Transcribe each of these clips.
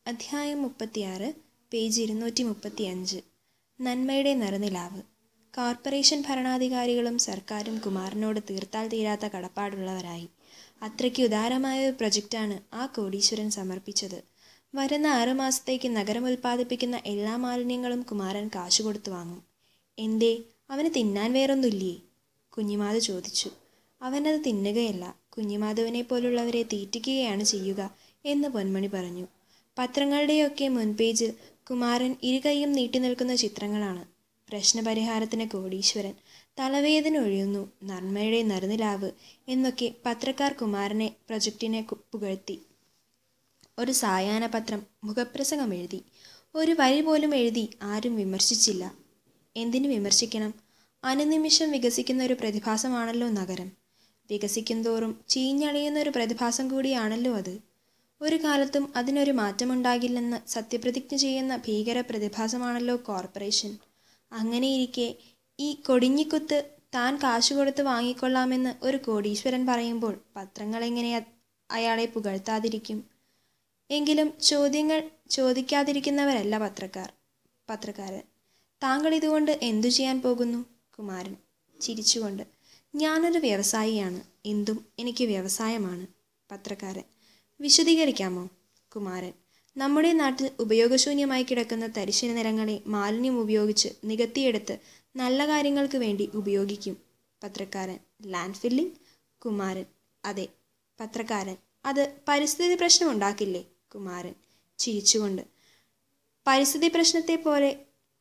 അധ്യായം മുപ്പത്തിയാറ് പേജ് ഇരുന്നൂറ്റി മുപ്പത്തിയഞ്ച് നന്മയുടെ നിറനിലാവ് കോർപ്പറേഷൻ ഭരണാധികാരികളും സർക്കാരും കുമാരനോട് തീർത്താൽ തീരാത്ത കടപ്പാടുള്ളവരായി അത്രയ്ക്ക് ഉദാരമായ ഒരു പ്രൊജക്റ്റാണ് ആ കോടീശ്വരൻ സമർപ്പിച്ചത് വരുന്ന ആറു മാസത്തേക്ക് നഗരം ഉൽപ്പാദിപ്പിക്കുന്ന എല്ലാ മാലിന്യങ്ങളും കുമാരൻ കാശ് കൊടുത്തു വാങ്ങും എന്തേ അവന് തിന്നാൻ വേറൊന്നുമില്ലേ കുഞ്ഞിമാധു ചോദിച്ചു അവനത് തിന്നുകയല്ല കുഞ്ഞിമാധുവിനെ പോലുള്ളവരെ തീറ്റിക്കുകയാണ് ചെയ്യുക എന്ന് പൊന്മണി പറഞ്ഞു പത്രങ്ങളുടെയൊക്കെ മുൻപേജിൽ കുമാരൻ ഇരുകൈയും നീട്ടി നിൽക്കുന്ന ചിത്രങ്ങളാണ് പ്രശ്നപരിഹാരത്തിന് കോടീശ്വരൻ തലവേദന ഒഴിയുന്നു നന്മയുടെ നറുനിലാവ് എന്നൊക്കെ പത്രക്കാർ കുമാരനെ പ്രൊജക്റ്റിനെ കു- പുകഴ്ത്തി ഒരു സായാഹ്ന പത്രം മുഖപ്രസംഗം എഴുതി ഒരു വരി പോലും എഴുതി ആരും വിമർശിച്ചില്ല എന്തിനു വിമർശിക്കണം അനുനിമിഷം വികസിക്കുന്ന ഒരു പ്രതിഭാസമാണല്ലോ നഗരം വികസിക്കും തോറും ചീഞ്ഞളിയുന്ന ഒരു പ്രതിഭാസം കൂടിയാണല്ലോ അത് ഒരു കാലത്തും അതിനൊരു മാറ്റമുണ്ടാകില്ലെന്ന് സത്യപ്രതിജ്ഞ ചെയ്യുന്ന ഭീകര പ്രതിഭാസമാണല്ലോ കോർപ്പറേഷൻ അങ്ങനെയിരിക്കെ ഈ കൊടിഞ്ഞിക്കുത്ത് താൻ കാശു കൊടുത്ത് വാങ്ങിക്കൊള്ളാമെന്ന് ഒരു കോടീശ്വരൻ പറയുമ്പോൾ പത്രങ്ങളെങ്ങനെ അ- അയാളെ പുകഴ്ത്താതിരിക്കും എങ്കിലും ചോദ്യങ്ങൾ ചോദിക്കാതിരിക്കുന്നവരല്ല പത്രക്കാർ പത്രക്കാരൻ താങ്കൾ ഇതുകൊണ്ട് എന്തു ചെയ്യാൻ പോകുന്നു കുമാരൻ ചിരിച്ചുകൊണ്ട് ഞാനൊരു വ്യവസായിയാണ് എന്തും എനിക്ക് വ്യവസായമാണ് പത്രക്കാരൻ വിശദീകരിക്കാമോ കുമാരൻ നമ്മുടെ നാട്ടിൽ ഉപയോഗശൂന്യമായി കിടക്കുന്ന തരിശിന നിലങ്ങളെ മാലിന്യം ഉപയോഗിച്ച് നികത്തിയെടുത്ത് നല്ല കാര്യങ്ങൾക്ക് വേണ്ടി ഉപയോഗിക്കും പത്രക്കാരൻ ലാൻഡ് ഫില്ലിംഗ് കുമാരൻ അതെ പത്രക്കാരൻ അത് പരിസ്ഥിതി പ്രശ്നം ഉണ്ടാക്കില്ലേ കുമാരൻ ചിരിച്ചുകൊണ്ട് പരിസ്ഥിതി പ്രശ്നത്തെ പോലെ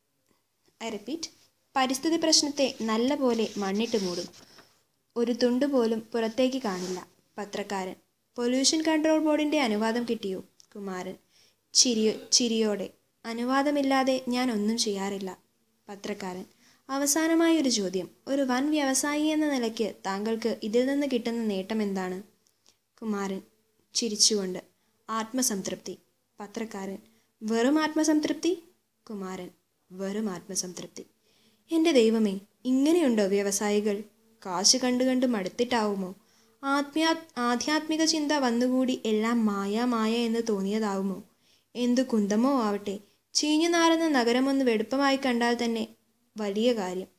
ഐ റിപ്പീറ്റ് പരിസ്ഥിതി പ്രശ്നത്തെ നല്ല പോലെ മണ്ണിട്ട് മൂടും ഒരു തുണ്ട് പോലും പുറത്തേക്ക് കാണില്ല പത്രക്കാരൻ പൊല്യൂഷൻ കൺട്രോൾ ബോർഡിൻ്റെ അനുവാദം കിട്ടിയോ കുമാരൻ ചിരിയോ ചിരിയോടെ അനുവാദമില്ലാതെ ഞാൻ ഒന്നും ചെയ്യാറില്ല പത്രക്കാരൻ അവസാനമായ ഒരു ചോദ്യം ഒരു വൻ വ്യവസായി എന്ന നിലയ്ക്ക് താങ്കൾക്ക് ഇതിൽ നിന്ന് കിട്ടുന്ന നേട്ടം എന്താണ് കുമാരൻ ചിരിച്ചുകൊണ്ട് ആത്മസംതൃപ്തി പത്രക്കാരൻ വെറും ആത്മസംതൃപ്തി കുമാരൻ വെറും ആത്മസംതൃപ്തി എൻ്റെ ദൈവമേ ഇങ്ങനെയുണ്ടോ വ്യവസായികൾ കാശ് കണ്ടു കണ്ട് മടുത്തിട്ടാവുമോ ആത്മീയ ആധ്യാത്മിക ചിന്ത വന്നുകൂടി എല്ലാം മായ മായ എന്ന് തോന്നിയതാവുമോ എന്തു കുന്തമോ ആവട്ടെ ചീഞ്ഞു നാറുന്ന നഗരമൊന്ന് വെടുപ്പമായി കണ്ടാൽ തന്നെ വലിയ കാര്യം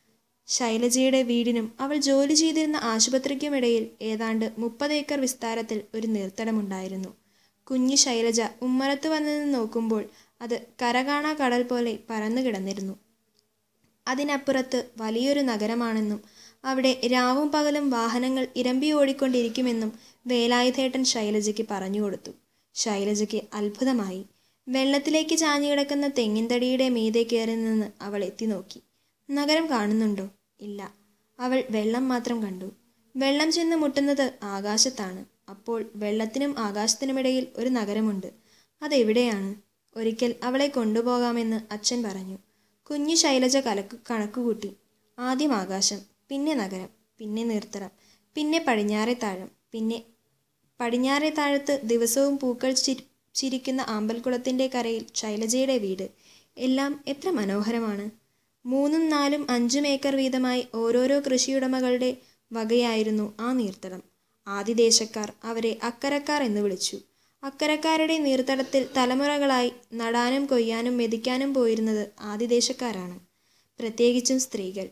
ശൈലജയുടെ വീടിനും അവൾ ജോലി ചെയ്തിരുന്ന ആശുപത്രിക്കുമിടയിൽ ഏതാണ്ട് മുപ്പത് ഏക്കർ വിസ്താരത്തിൽ ഒരു നീർത്തടമുണ്ടായിരുന്നു കുഞ്ഞു ശൈലജ ഉമ്മറത്ത് വന്നു നിന്ന് നോക്കുമ്പോൾ അത് കരകാണാ കടൽ പോലെ പരന്നു കിടന്നിരുന്നു അതിനപ്പുറത്ത് വലിയൊരു നഗരമാണെന്നും അവിടെ രാവും പകലും വാഹനങ്ങൾ ഇരമ്പി ഓടിക്കൊണ്ടിരിക്കുമെന്നും വേലായുധേട്ടൻ ശൈലജയ്ക്ക് പറഞ്ഞു കൊടുത്തു ശൈലജയ്ക്ക് അത്ഭുതമായി വെള്ളത്തിലേക്ക് ചാഞ്ഞു കിടക്കുന്ന തെങ്ങിൻതടിയുടെ മീതെ കയറി നിന്ന് അവൾ എത്തി നോക്കി നഗരം കാണുന്നുണ്ടോ ഇല്ല അവൾ വെള്ളം മാത്രം കണ്ടു വെള്ളം ചെന്ന് മുട്ടുന്നത് ആകാശത്താണ് അപ്പോൾ വെള്ളത്തിനും ആകാശത്തിനുമിടയിൽ ഒരു നഗരമുണ്ട് അതെവിടെയാണ് ഒരിക്കൽ അവളെ കൊണ്ടുപോകാമെന്ന് അച്ഛൻ പറഞ്ഞു കുഞ്ഞു ശൈലജ കലക്കു കണക്കുകൂട്ടി ആദ്യം ആകാശം പിന്നെ നഗരം പിന്നെ നീർത്തടം പിന്നെ പടിഞ്ഞാറെ താഴം പിന്നെ പടിഞ്ഞാറെ താഴത്ത് ദിവസവും പൂക്കൾ ചിരി ചിരിക്കുന്ന ആമ്പൽക്കുളത്തിൻ്റെ കരയിൽ ശൈലജയുടെ വീട് എല്ലാം എത്ര മനോഹരമാണ് മൂന്നും നാലും അഞ്ചും ഏക്കർ വീതമായി ഓരോരോ കൃഷിയുടമകളുടെ വകയായിരുന്നു ആ നീർത്തടം ആദിദേശക്കാർ അവരെ അക്കരക്കാർ എന്ന് വിളിച്ചു അക്കരക്കാരുടെ നീർത്തടത്തിൽ തലമുറകളായി നടാനും കൊയ്യാനും മെതിക്കാനും പോയിരുന്നത് ആദിദേശക്കാരാണ് പ്രത്യേകിച്ചും സ്ത്രീകൾ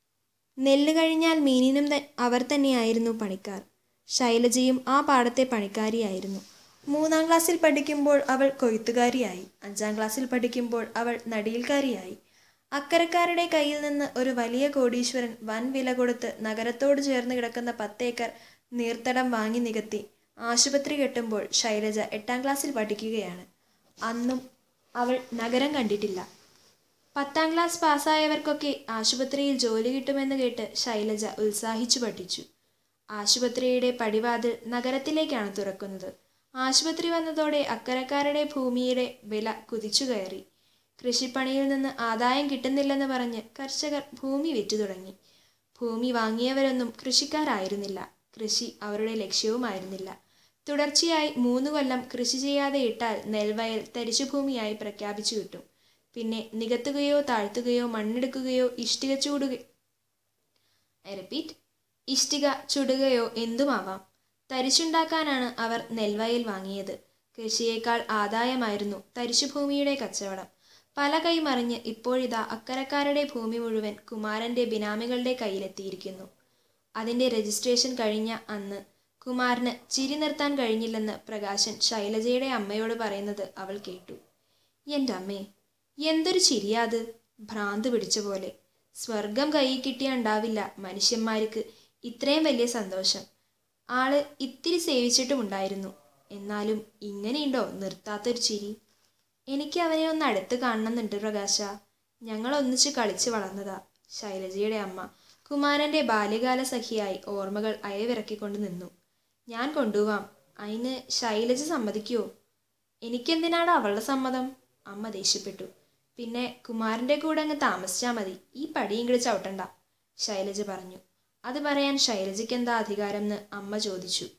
നെല്ല് കഴിഞ്ഞാൽ മീനിനും ത- അവർ തന്നെയായിരുന്നു പണിക്കാർ ശൈലജയും ആ പാടത്തെ പണിക്കാരിയായിരുന്നു മൂന്നാം ക്ലാസ്സിൽ പഠിക്കുമ്പോൾ അവൾ കൊയ്ത്തുകാരിയായി അഞ്ചാം ക്ലാസ്സിൽ പഠിക്കുമ്പോൾ അവൾ നടിയിൽക്കാരിയായി അക്കരക്കാരുടെ കയ്യിൽ നിന്ന് ഒരു വലിയ കോടീശ്വരൻ വൻ വില കൊടുത്ത് നഗരത്തോട് ചേർന്ന് കിടക്കുന്ന പത്തേക്കർ നീർത്തടം വാങ്ങി നികത്തി ആശുപത്രി കെട്ടുമ്പോൾ ശൈലജ എട്ടാം ക്ലാസ്സിൽ പഠിക്കുകയാണ് അന്നും അവൾ നഗരം കണ്ടിട്ടില്ല പത്താം ക്ലാസ് പാസ്സായവർക്കൊക്കെ ആശുപത്രിയിൽ ജോലി കിട്ടുമെന്ന് കേട്ട് ശൈലജ ഉത്സാഹിച്ചു പഠിച്ചു ആശുപത്രിയുടെ പടിവാതിൽ നഗരത്തിലേക്കാണ് തുറക്കുന്നത് ആശുപത്രി വന്നതോടെ അക്കരക്കാരുടെ ഭൂമിയുടെ വില കുതിച്ചു കയറി കൃഷിപ്പണിയിൽ നിന്ന് ആദായം കിട്ടുന്നില്ലെന്ന് പറഞ്ഞ് കർഷകർ ഭൂമി വിറ്റു തുടങ്ങി ഭൂമി വാങ്ങിയവരൊന്നും കൃഷിക്കാരായിരുന്നില്ല കൃഷി അവരുടെ ലക്ഷ്യവുമായിരുന്നില്ല തുടർച്ചയായി മൂന്ന് കൊല്ലം കൃഷി ചെയ്യാതെ ഇട്ടാൽ നെൽവയൽ തരിശുഭൂമിയായി പ്രഖ്യാപിച്ചു കിട്ടും പിന്നെ നികത്തുകയോ താഴ്ത്തുകയോ മണ്ണെടുക്കുകയോ ഇഷ്ടിക ചൂടുക ഐ റിപ്പീറ്റ് ഇഷ്ടിക ചുടുകയോ എന്തുമാവാം തരിശുണ്ടാക്കാനാണ് അവർ നെൽവയൽ വാങ്ങിയത് കൃഷിയേക്കാൾ ആദായമായിരുന്നു തരിശുഭൂമിയുടെ കച്ചവടം പല കൈ മറിഞ്ഞ് ഇപ്പോഴിതാ അക്കരക്കാരുടെ ഭൂമി മുഴുവൻ കുമാരന്റെ ബിനാമികളുടെ കയ്യിലെത്തിയിരിക്കുന്നു അതിന്റെ രജിസ്ട്രേഷൻ കഴിഞ്ഞ അന്ന് കുമാരന് ചിരി നിർത്താൻ കഴിഞ്ഞില്ലെന്ന് പ്രകാശൻ ശൈലജയുടെ അമ്മയോട് പറയുന്നത് അവൾ കേട്ടു എൻ്റെ അമ്മേ എന്തൊരു ചിരിയാ അത് ഭ്രാന്ത് പിടിച്ച പോലെ സ്വർഗം കയ്യിൽ കിട്ടിയാ ഉണ്ടാവില്ല മനുഷ്യന്മാർക്ക് ഇത്രയും വലിയ സന്തോഷം ആള് ഇത്തിരി സേവിച്ചിട്ടുമുണ്ടായിരുന്നു എന്നാലും ഇങ്ങനെയുണ്ടോ നിർത്താത്തൊരു ചിരി എനിക്ക് അവനെ ഒന്ന് അടുത്ത് കാണണമെന്നുണ്ട് പ്രകാശ ഞങ്ങൾ ഒന്നിച്ച് കളിച്ച് വളർന്നതാ ശൈലജയുടെ അമ്മ കുമാരന്റെ ബാല്യകാല സഖിയായി ഓർമ്മകൾ അയവിറക്കിക്കൊണ്ട് നിന്നു ഞാൻ കൊണ്ടുപോവാം അതിന് ശൈലജ സമ്മതിക്കുവോ എനിക്കെന്തിനാണ് അവളുടെ സമ്മതം അമ്മ ദേഷ്യപ്പെട്ടു പിന്നെ കുമാരന്റെ കൂടെ അങ്ങ് താമസിച്ചാൽ മതി ഈ പടിയും കൂടി ചവിട്ടണ്ട ശൈലജ പറഞ്ഞു അത് പറയാൻ ശൈലജയ്ക്ക് എന്താ അധികാരം എന്ന് അമ്മ ചോദിച്ചു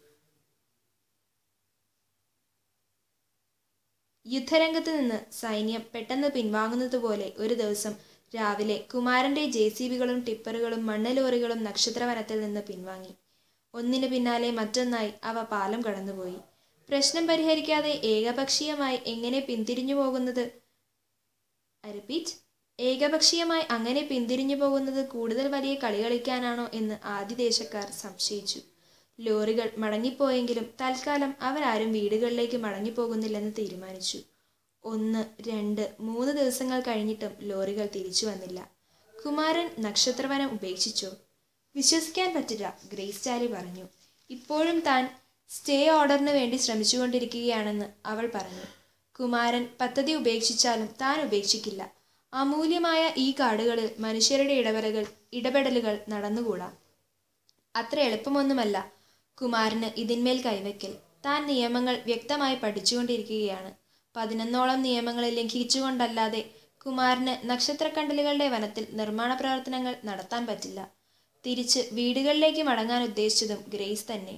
യുദ്ധരംഗത്ത് നിന്ന് സൈന്യം പെട്ടെന്ന് പിൻവാങ്ങുന്നതുപോലെ ഒരു ദിവസം രാവിലെ കുമാരന്റെ ജെ സി ബികളും ടിപ്പറുകളും മണ്ണ് ലോറികളും നക്ഷത്രവനത്തിൽ നിന്ന് പിൻവാങ്ങി ഒന്നിനു പിന്നാലെ മറ്റൊന്നായി അവ പാലം കടന്നുപോയി പ്രശ്നം പരിഹരിക്കാതെ ഏകപക്ഷീയമായി എങ്ങനെ പിന്തിരിഞ്ഞു പോകുന്നത് റിപ്പീറ്റ് ഏകപക്ഷീയമായി അങ്ങനെ പിന്തിരിഞ്ഞു പോകുന്നത് കൂടുതൽ വലിയ കളി കളിക്കാനാണോ എന്ന് ആദിദേശക്കാർ സംശയിച്ചു ലോറികൾ മടങ്ങിപ്പോയെങ്കിലും തൽക്കാലം അവരാരും വീടുകളിലേക്ക് മടങ്ങിപ്പോകുന്നില്ലെന്ന് തീരുമാനിച്ചു ഒന്ന് രണ്ട് മൂന്ന് ദിവസങ്ങൾ കഴിഞ്ഞിട്ടും ലോറികൾ തിരിച്ചു വന്നില്ല കുമാരൻ നക്ഷത്രവനം ഉപേക്ഷിച്ചോ വിശ്വസിക്കാൻ പറ്റില്ല ഗ്രേസ് ചാലി പറഞ്ഞു ഇപ്പോഴും താൻ സ്റ്റേ ഓർഡറിന് വേണ്ടി ശ്രമിച്ചുകൊണ്ടിരിക്കുകയാണെന്ന് അവൾ പറഞ്ഞു കുമാരൻ പദ്ധതി ഉപേക്ഷിച്ചാലും താൻ ഉപേക്ഷിക്കില്ല അമൂല്യമായ ഈ കാടുകളിൽ മനുഷ്യരുടെ ഇടപെടലുകൾ ഇടപെടലുകൾ നടന്നുകൂടാ അത്ര എളുപ്പമൊന്നുമല്ല കുമാരന് ഇതിന്മേൽ കൈവയ്ക്കൽ താൻ നിയമങ്ങൾ വ്യക്തമായി പഠിച്ചുകൊണ്ടിരിക്കുകയാണ് പതിനൊന്നോളം നിയമങ്ങളെ ലംഘിച്ചുകൊണ്ടല്ലാതെ കുമാരന് നക്ഷത്രക്കണ്ടലുകളുടെ വനത്തിൽ നിർമ്മാണ പ്രവർത്തനങ്ങൾ നടത്താൻ പറ്റില്ല തിരിച്ച് വീടുകളിലേക്ക് മടങ്ങാൻ ഉദ്ദേശിച്ചതും ഗ്രേസ് തന്നെ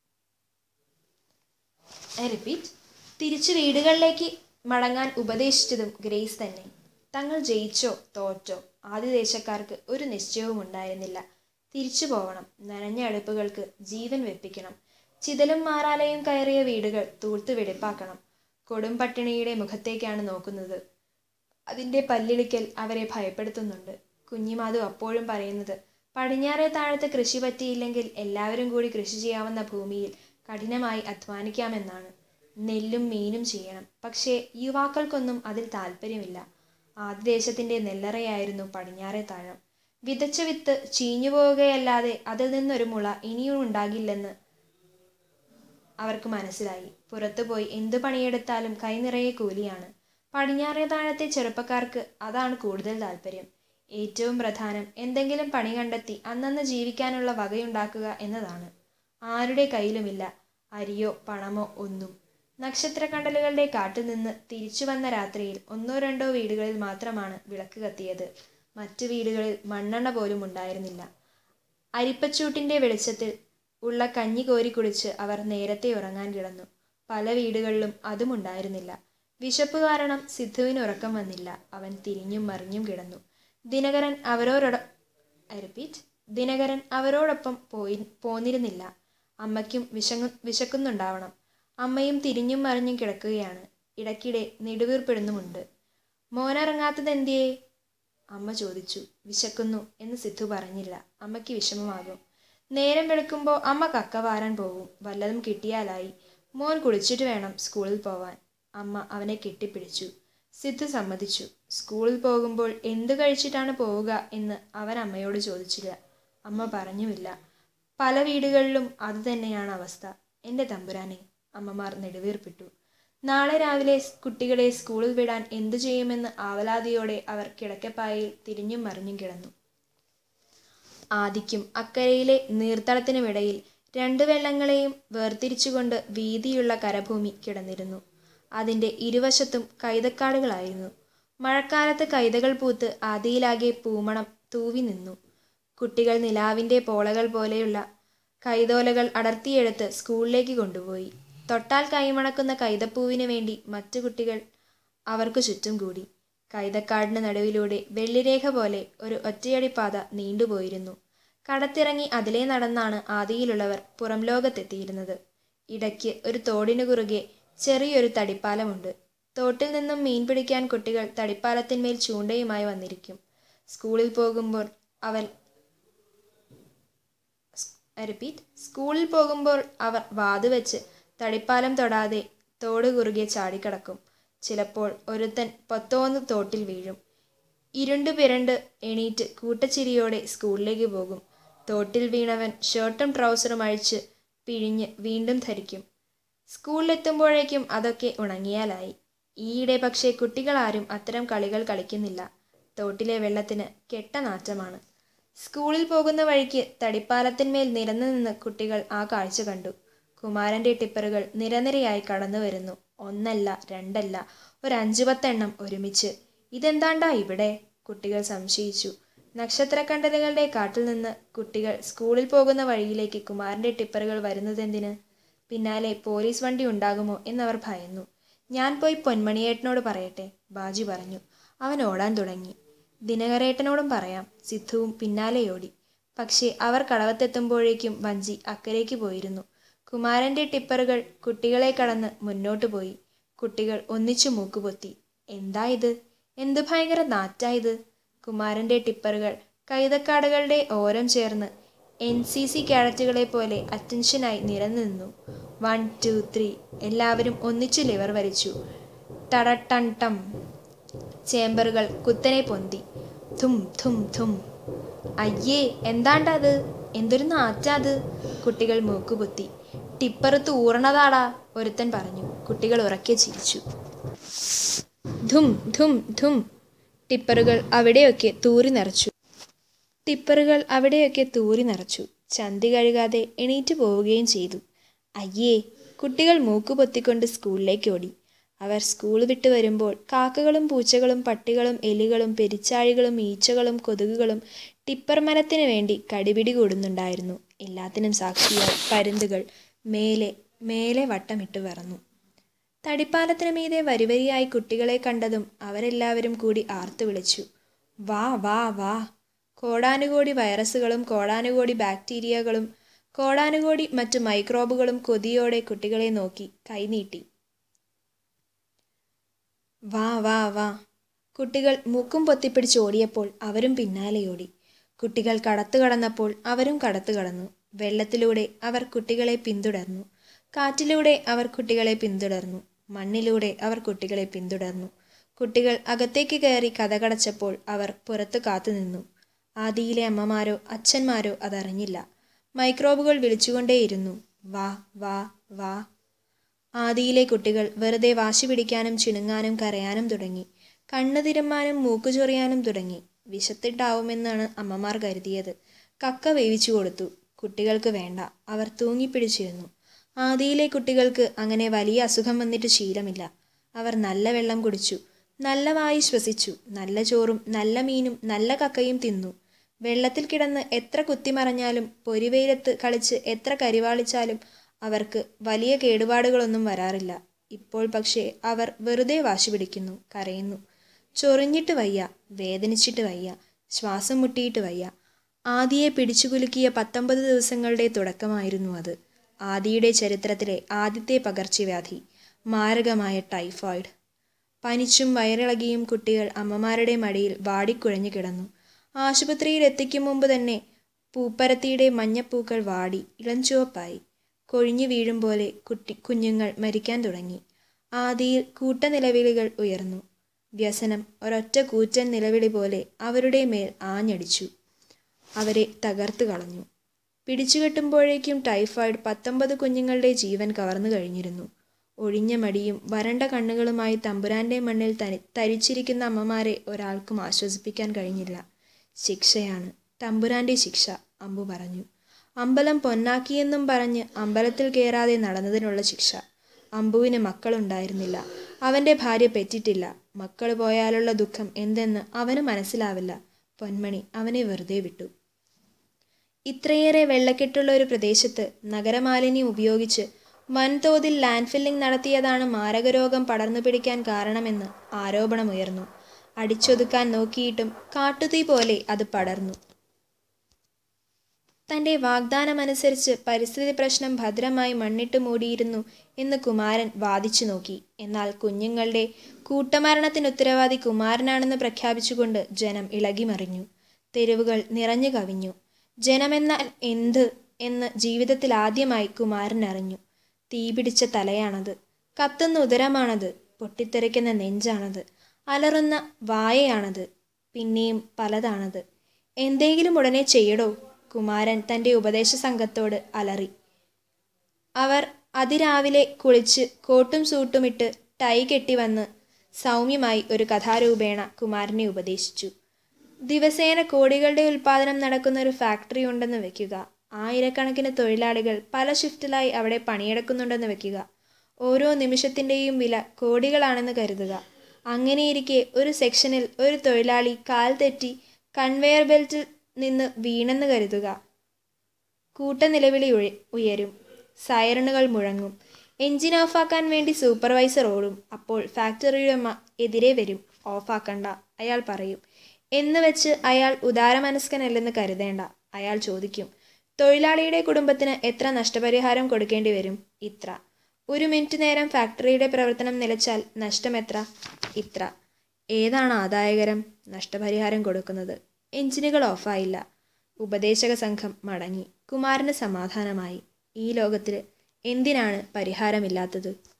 റിപ്പീറ്റ് തിരിച്ച് വീടുകളിലേക്ക് മടങ്ങാൻ ഉപദേശിച്ചതും ഗ്രേസ് തന്നെ തങ്ങൾ ജയിച്ചോ തോറ്റോ ആദിദേശക്കാർക്ക് ഒരു നിശ്ചയവും ഉണ്ടായിരുന്നില്ല തിരിച്ചു പോവണം നനഞ്ഞ അടുപ്പുകൾക്ക് ജീവൻ വെപ്പിക്കണം ചിതലും മാറാലയും കയറിയ വീടുകൾ തൂർത്ത് വെടിപ്പാക്കണം കൊടും പട്ടിണിയുടെ മുഖത്തേക്കാണ് നോക്കുന്നത് അതിൻ്റെ പല്ലിളിക്കൽ അവരെ ഭയപ്പെടുത്തുന്നുണ്ട് കുഞ്ഞിമാധു അപ്പോഴും പറയുന്നത് പടിഞ്ഞാറേ താഴത്ത് കൃഷി പറ്റിയില്ലെങ്കിൽ എല്ലാവരും കൂടി കൃഷി ചെയ്യാവുന്ന ഭൂമിയിൽ കഠിനമായി അധ്വാനിക്കാമെന്നാണ് നെല്ലും മീനും ചെയ്യണം പക്ഷേ യുവാക്കൾക്കൊന്നും അതിൽ താല്പര്യമില്ല ആദിദേശത്തിൻ്റെ നെല്ലറയായിരുന്നു പടിഞ്ഞാറേ താഴം വിതച്ച വിത്ത് ചീഞ്ഞു പോവുകയല്ലാതെ അതിൽ നിന്നൊരു മുള ഇനിയും ഉണ്ടാകില്ലെന്ന് അവർക്ക് മനസ്സിലായി പുറത്തു പോയി എന്തു പണിയെടുത്താലും കൈനിറയെ കൂലിയാണ് പടിഞ്ഞാറേ താഴത്തെ ചെറുപ്പക്കാർക്ക് അതാണ് കൂടുതൽ താല്പര്യം ഏറ്റവും പ്രധാനം എന്തെങ്കിലും പണി കണ്ടെത്തി അന്നന്ന് ജീവിക്കാനുള്ള വകയുണ്ടാക്കുക എന്നതാണ് ആരുടെ കയ്യിലുമില്ല അരിയോ പണമോ ഒന്നും നക്ഷത്രക്കണ്ടലുകളുടെ കാട്ടിൽ നിന്ന് തിരിച്ചു വന്ന രാത്രിയിൽ ഒന്നോ രണ്ടോ വീടുകളിൽ മാത്രമാണ് വിളക്ക് കത്തിയത് മറ്റു വീടുകളിൽ മണ്ണെണ്ണ പോലും ഉണ്ടായിരുന്നില്ല അരിപ്പച്ചൂട്ടിൻ്റെ വെളിച്ചത്തിൽ ഉള്ള കഞ്ഞി കോരി കുടിച്ച് അവർ നേരത്തെ ഉറങ്ങാൻ കിടന്നു പല വീടുകളിലും അതും ഉണ്ടായിരുന്നില്ല വിശപ്പ് കാരണം സിദ്ധുവിന് ഉറക്കം വന്നില്ല അവൻ തിരിഞ്ഞും മറിഞ്ഞും കിടന്നു ദിനകരൻ അവരോടൊട റിപ്പീറ്റ് ദിനകരൻ അവരോടൊപ്പം പോയി പോന്നിരുന്നില്ല അമ്മയ്ക്കും വിശങ്ങു വിശക്കുന്നുണ്ടാവണം അമ്മയും തിരിഞ്ഞും മറിഞ്ഞും കിടക്കുകയാണ് ഇടയ്ക്കിടെ നെടുവീർപ്പിടുന്നുമുണ്ട് മോനിറങ്ങാത്തതെന്തിയേ അമ്മ ചോദിച്ചു വിശക്കുന്നു എന്ന് സിദ്ധു പറഞ്ഞില്ല അമ്മയ്ക്ക് വിഷമമാകും നേരം വെളുക്കുമ്പോൾ അമ്മ കക്ക വാരാൻ പോകും വല്ലതും കിട്ടിയാലായി മോൻ കുളിച്ചിട്ട് വേണം സ്കൂളിൽ പോവാൻ അമ്മ അവനെ കെട്ടിപ്പിടിച്ചു സിദ്ധു സമ്മതിച്ചു സ്കൂളിൽ പോകുമ്പോൾ എന്തു കഴിച്ചിട്ടാണ് പോവുക എന്ന് അവൻ അമ്മയോട് ചോദിച്ചില്ല അമ്മ പറഞ്ഞുമില്ല പല വീടുകളിലും അതുതന്നെയാണ് അവസ്ഥ എൻ്റെ തമ്പുരാനെ അമ്മമാർ നെടുവീർപ്പിട്ടു നാളെ രാവിലെ കുട്ടികളെ സ്കൂളിൽ വിടാൻ എന്തു ചെയ്യുമെന്ന് ആവലാതിയോടെ അവർ കിടക്കപ്പായയിൽ തിരിഞ്ഞും മറിഞ്ഞും കിടന്നു ആദിക്കും അക്കരയിലെ നീർത്തടത്തിനുമിടയിൽ രണ്ട് വെള്ളങ്ങളെയും വേർതിരിച്ചുകൊണ്ട് വീതിയുള്ള കരഭൂമി കിടന്നിരുന്നു അതിൻ്റെ ഇരുവശത്തും കൈതക്കാടുകളായിരുന്നു മഴക്കാലത്ത് കൈതകൾ പൂത്ത് ആദിയിലാകെ പൂമണം തൂവി നിന്നു കുട്ടികൾ നിലാവിൻ്റെ പോളകൾ പോലെയുള്ള കൈതോലകൾ അടർത്തിയെടുത്ത് സ്കൂളിലേക്ക് കൊണ്ടുപോയി തൊട്ടാൽ കൈമണക്കുന്ന കൈതപ്പൂവിന് വേണ്ടി മറ്റു കുട്ടികൾ അവർക്കു ചുറ്റും കൂടി കൈതക്കാടിന് നടുവിലൂടെ വെള്ളിരേഖ പോലെ ഒരു ഒറ്റയടിപ്പാത നീണ്ടുപോയിരുന്നു കടത്തിറങ്ങി അതിലേ നടന്നാണ് ആദിയിലുള്ളവർ പുറം ലോകത്തെത്തിയിരുന്നത് ഇടയ്ക്ക് ഒരു തോടിനു കുറുകെ ചെറിയൊരു തടിപ്പാലമുണ്ട് തോട്ടിൽ നിന്നും മീൻ പിടിക്കാൻ കുട്ടികൾ തടിപ്പാലത്തിന്മേൽ ചൂണ്ടയുമായി വന്നിരിക്കും സ്കൂളിൽ പോകുമ്പോൾ അവൻ റിപ്പീറ്റ് സ്കൂളിൽ പോകുമ്പോൾ അവർ വാതുവെച്ച് തടിപ്പാലം തൊടാതെ തോട് കുറുകെ ചാടിക്കടക്കും ചിലപ്പോൾ ഒരുത്തൻ പൊത്തോന്ന് തോട്ടിൽ വീഴും ഇരുണ്ട് പിരണ്ട് എണീറ്റ് കൂട്ടച്ചിരിയോടെ സ്കൂളിലേക്ക് പോകും തോട്ടിൽ വീണവൻ ഷർട്ടും ട്രൗസറും അഴിച്ച് പിഴിഞ്ഞ് വീണ്ടും ധരിക്കും സ്കൂളിലെത്തുമ്പോഴേക്കും അതൊക്കെ ഉണങ്ങിയാലായി ഈയിടെ പക്ഷേ കുട്ടികളാരും അത്തരം കളികൾ കളിക്കുന്നില്ല തോട്ടിലെ വെള്ളത്തിന് കെട്ട നാറ്റമാണ് സ്കൂളിൽ പോകുന്ന വഴിക്ക് തടിപ്പാലത്തിന്മേൽ നിരന്നു നിന്ന് കുട്ടികൾ ആ കാഴ്ച കണ്ടു കുമാരന്റെ ടിപ്പറുകൾ നിരനിരയായി കടന്നു വരുന്നു ഒന്നല്ല രണ്ടല്ല ഒരു അഞ്ചു പത്തെണ്ണം ഒരുമിച്ച് ഇതെന്താണ്ടാ ഇവിടെ കുട്ടികൾ സംശയിച്ചു നക്ഷത്രക്കണ്ടലുകളുടെ കാട്ടിൽ നിന്ന് കുട്ടികൾ സ്കൂളിൽ പോകുന്ന വഴിയിലേക്ക് കുമാരന്റെ ടിപ്പറുകൾ വരുന്നതെന്തിന് പിന്നാലെ പോലീസ് വണ്ടി ഉണ്ടാകുമോ എന്നവർ ഭയന്നു ഞാൻ പോയി പൊന്മണിയേട്ടനോട് പറയട്ടെ ബാജി പറഞ്ഞു അവൻ ഓടാൻ തുടങ്ങി ദിനകരേട്ടനോടും പറയാം സിദ്ധുവും പിന്നാലെ ഓടി പക്ഷേ അവർ കടവത്തെത്തുമ്പോഴേക്കും വഞ്ചി അക്കരയ്ക്ക് പോയിരുന്നു കുമാരന്റെ ടിപ്പറുകൾ കുട്ടികളെ കടന്ന് മുന്നോട്ട് പോയി കുട്ടികൾ ഒന്നിച്ചു മൂക്കുപൊത്തി എന്താ ഇത് എന്ത് ഭയങ്കര നാറ്റാ ഇത് കുമാരന്റെ ടിപ്പറുകൾ കൈതക്കാടുകളുടെ ഓരം ചേർന്ന് എൻ സി സി കാഡറ്റുകളെ പോലെ അറ്റൻഷനായി നിരന്നു നിന്നു വൺ ടു ത്രീ എല്ലാവരും ഒന്നിച്ചു ലിവർ വലിച്ചു ടടട്ടൺ ടം ചേമ്പറുകൾ കുത്തനെ പൊന്തി ധും ധും ധും അയ്യേ എന്താണ്ടത് എന്തൊരു നാറ്റാത് കുട്ടികൾ മൂക്കുപൊത്തി ടിപ്പർ തൂറണതാടാ ഒരുത്തൻ പറഞ്ഞു കുട്ടികൾ ഉറക്കെ ചിരിച്ചു ധും ധും ധും ടിപ്പറുകൾ അവിടെയൊക്കെ തൂറി നിറച്ചു ടിപ്പറുകൾ അവിടെയൊക്കെ തൂറി നിറച്ചു ചന്തി കഴുകാതെ എണീറ്റ് പോവുകയും ചെയ്തു അയ്യേ കുട്ടികൾ മൂക്ക് പൊത്തിക്കൊണ്ട് സ്കൂളിലേക്ക് ഓടി അവർ സ്കൂൾ വിട്ട് വരുമ്പോൾ കാക്കകളും പൂച്ചകളും പട്ടികളും എലികളും പെരിച്ചാഴികളും ഈച്ചകളും കൊതുകുകളും ടിപ്പർ മരത്തിന് വേണ്ടി കടിപിടി കൂടുന്നുണ്ടായിരുന്നു എല്ലാത്തിനും സാക്ഷിയായി പരുന്തുകൾ മേലെ മേലെ വട്ടമിട്ട് പറന്നു തടിപ്പാലത്തിന് മീതെ വരിവരിയായി കുട്ടികളെ കണ്ടതും അവരെല്ലാവരും കൂടി ആർത്തു വിളിച്ചു വാ വാ വാ കോടാനുകോടി വൈറസുകളും കോടാനുകോടി ബാക്ടീരിയകളും കോടാനുകോടി മറ്റു മൈക്രോബുകളും കൊതിയോടെ കുട്ടികളെ നോക്കി കൈനീട്ടി വാ വാ വാ കുട്ടികൾ മൂക്കും പൊത്തിപ്പിടിച്ച് ഓടിയപ്പോൾ അവരും പിന്നാലെ ഓടി കുട്ടികൾ കടത്തു കടന്നപ്പോൾ അവരും കടത്തു കടന്നു വെള്ളത്തിലൂടെ അവർ കുട്ടികളെ പിന്തുടർന്നു കാറ്റിലൂടെ അവർ കുട്ടികളെ പിന്തുടർന്നു മണ്ണിലൂടെ അവർ കുട്ടികളെ പിന്തുടർന്നു കുട്ടികൾ അകത്തേക്ക് കയറി കഥകടച്ചപ്പോൾ അവർ പുറത്തു കാത്തുനിന്നു ആദിയിലെ അമ്മമാരോ അച്ഛന്മാരോ അതറിഞ്ഞില്ല മൈക്രോബുകൾ വിളിച്ചുകൊണ്ടേയിരുന്നു വാ വാ വാ ആദിയിലെ കുട്ടികൾ വെറുതെ വാശി പിടിക്കാനും ചിണുങ്ങാനും കരയാനും തുടങ്ങി കണ്ണു തിരുമ്മാനും മൂക്കു ചൊറിയാനും തുടങ്ങി വിശത്തിട്ടാവുമെന്നാണ് അമ്മമാർ കരുതിയത് കക്ക വേവിച്ചു കൊടുത്തു കുട്ടികൾക്ക് വേണ്ട അവർ തൂങ്ങിപ്പിടിച്ചിരുന്നു ആദിയിലെ കുട്ടികൾക്ക് അങ്ങനെ വലിയ അസുഖം വന്നിട്ട് ശീലമില്ല അവർ നല്ല വെള്ളം കുടിച്ചു നല്ല വായി ശ്വസിച്ചു നല്ല ചോറും നല്ല മീനും നല്ല കക്കയും തിന്നു വെള്ളത്തിൽ കിടന്ന് എത്ര കുത്തിമറഞ്ഞാലും പൊരിവെയിലത്ത് കളിച്ച് എത്ര കരിവാളിച്ചാലും അവർക്ക് വലിയ കേടുപാടുകളൊന്നും വരാറില്ല ഇപ്പോൾ പക്ഷേ അവർ വെറുതെ വാശി പിടിക്കുന്നു കരയുന്നു ചൊറിഞ്ഞിട്ട് വയ്യ വേദനിച്ചിട്ട് വയ്യ ശ്വാസം മുട്ടിയിട്ട് വയ്യ ആദിയെ പിടിച്ചുകുലുക്കിയ പത്തൊമ്പത് ദിവസങ്ങളുടെ തുടക്കമായിരുന്നു അത് ആദിയുടെ ചരിത്രത്തിലെ ആദ്യത്തെ പകർച്ചവ്യാധി മാരകമായ ടൈഫോയിഡ് പനിച്ചും വയറിളകിയും കുട്ടികൾ അമ്മമാരുടെ മടിയിൽ വാടിക്കുഴഞ്ഞു കിടന്നു ആശുപത്രിയിൽ എത്തിക്കും മുമ്പ് തന്നെ പൂപ്പരത്തിയുടെ മഞ്ഞപ്പൂക്കൾ വാടി ഇളംചുവപ്പായി കൊഴിഞ്ഞു വീഴും പോലെ കുട്ടി കുഞ്ഞുങ്ങൾ മരിക്കാൻ തുടങ്ങി ആദിയിൽ കൂട്ടനിലവിളികൾ ഉയർന്നു വ്യസനം ഒരൊറ്റ കൂറ്റൻ നിലവിളി പോലെ അവരുടെ മേൽ ആഞ്ഞടിച്ചു അവരെ തകർത്തു കളഞ്ഞു പിടിച്ചുകെട്ടുമ്പോഴേക്കും ടൈഫോയിഡ് പത്തൊമ്പത് കുഞ്ഞുങ്ങളുടെ ജീവൻ കവർന്നു കഴിഞ്ഞിരുന്നു ഒഴിഞ്ഞ മടിയും വരണ്ട കണ്ണുകളുമായി തമ്പുരാന്റെ മണ്ണിൽ തനി തരിച്ചിരിക്കുന്ന അമ്മമാരെ ഒരാൾക്കും ആശ്വസിപ്പിക്കാൻ കഴിഞ്ഞില്ല ശിക്ഷയാണ് തമ്പുരാന്റെ ശിക്ഷ അമ്പു പറഞ്ഞു അമ്പലം പൊന്നാക്കിയെന്നും പറഞ്ഞ് അമ്പലത്തിൽ കയറാതെ നടന്നതിനുള്ള ശിക്ഷ അമ്പുവിന് മക്കളുണ്ടായിരുന്നില്ല അവൻ്റെ ഭാര്യ പെറ്റിട്ടില്ല മക്കൾ പോയാലുള്ള ദുഃഖം എന്തെന്ന് അവന് മനസ്സിലാവില്ല പൊന്മണി അവനെ വെറുതെ വിട്ടു ഇത്രയേറെ വെള്ളക്കെട്ടുള്ള ഒരു പ്രദേശത്ത് നഗരമാലിന്യം ഉപയോഗിച്ച് വൻതോതിൽ ലാൻഡ് ഫില്ലിംഗ് നടത്തിയതാണ് മാരകരോഗം പടർന്നു പിടിക്കാൻ കാരണമെന്ന് ആരോപണമുയർന്നു അടിച്ചൊതുക്കാൻ നോക്കിയിട്ടും കാട്ടുതീ പോലെ അത് പടർന്നു തൻ്റെ വാഗ്ദാനമനുസരിച്ച് പരിസ്ഥിതി പ്രശ്നം ഭദ്രമായി മണ്ണിട്ട് മൂടിയിരുന്നു എന്ന് കുമാരൻ വാദിച്ചു നോക്കി എന്നാൽ കുഞ്ഞുങ്ങളുടെ കൂട്ടമരണത്തിന് ഉത്തരവാദി കുമാരനാണെന്ന് പ്രഖ്യാപിച്ചുകൊണ്ട് ജനം ഇളകിമറിഞ്ഞു തെരുവുകൾ നിറഞ്ഞു കവിഞ്ഞു ജനമെന്നാൽ എന്ത് എന്ന് ജീവിതത്തിൽ ആദ്യമായി കുമാരൻ അറിഞ്ഞു തീപിടിച്ച തലയാണത് കത്തുന്ന ഉദരമാണത് പൊട്ടിത്തെറിക്കുന്ന നെഞ്ചാണത് അലറുന്ന വായയാണത് പിന്നെയും പലതാണത് എന്തെങ്കിലും ഉടനെ ചെയ്യടോ കുമാരൻ തൻ്റെ ഉപദേശ സംഘത്തോട് അലറി അവർ അതിരാവിലെ കുളിച്ച് കോട്ടും സൂട്ടുമിട്ട് ടൈ കെട്ടി വന്ന് സൗമ്യമായി ഒരു കഥാരൂപേണ കുമാരനെ ഉപദേശിച്ചു ദിവസേന കോടികളുടെ ഉൽപ്പാദനം നടക്കുന്ന ഒരു ഫാക്ടറി ഉണ്ടെന്ന് വെക്കുക ആയിരക്കണക്കിന് തൊഴിലാളികൾ പല ഷിഫ്റ്റിലായി അവിടെ പണിയെടുക്കുന്നുണ്ടെന്ന് വെക്കുക ഓരോ നിമിഷത്തിൻ്റെയും വില കോടികളാണെന്ന് കരുതുക അങ്ങനെയിരിക്കെ ഒരു സെക്ഷനിൽ ഒരു തൊഴിലാളി കാൽ തെറ്റി കൺവെയർ ബെൽറ്റിൽ നിന്ന് വീണെന്ന് കരുതുക കൂട്ടനിലവിളി ഉയ ഉയരും സൈറണുകൾ മുഴങ്ങും എഞ്ചിൻ ഓഫാക്കാൻ വേണ്ടി സൂപ്പർവൈസർ ഓടും അപ്പോൾ ഫാക്ടറിയുടെ ഉടമ എതിരെ വരും ഓഫാക്കണ്ട അയാൾ പറയും എന്ന് വെച്ച് അയാൾ ഉദാരമനസ്കനല്ലെന്ന് കരുതേണ്ട അയാൾ ചോദിക്കും തൊഴിലാളിയുടെ കുടുംബത്തിന് എത്ര നഷ്ടപരിഹാരം കൊടുക്കേണ്ടി വരും ഇത്ര ഒരു മിനിറ്റ് നേരം ഫാക്ടറിയുടെ പ്രവർത്തനം നിലച്ചാൽ നഷ്ടം എത്ര ഇത്ര ഏതാണ് ആദായകരം നഷ്ടപരിഹാരം കൊടുക്കുന്നത് എഞ്ചിനുകൾ ഓഫായില്ല ഉപദേശക സംഘം മടങ്ങി കുമാരന് സമാധാനമായി ഈ ലോകത്തിൽ എന്തിനാണ് പരിഹാരമില്ലാത്തത്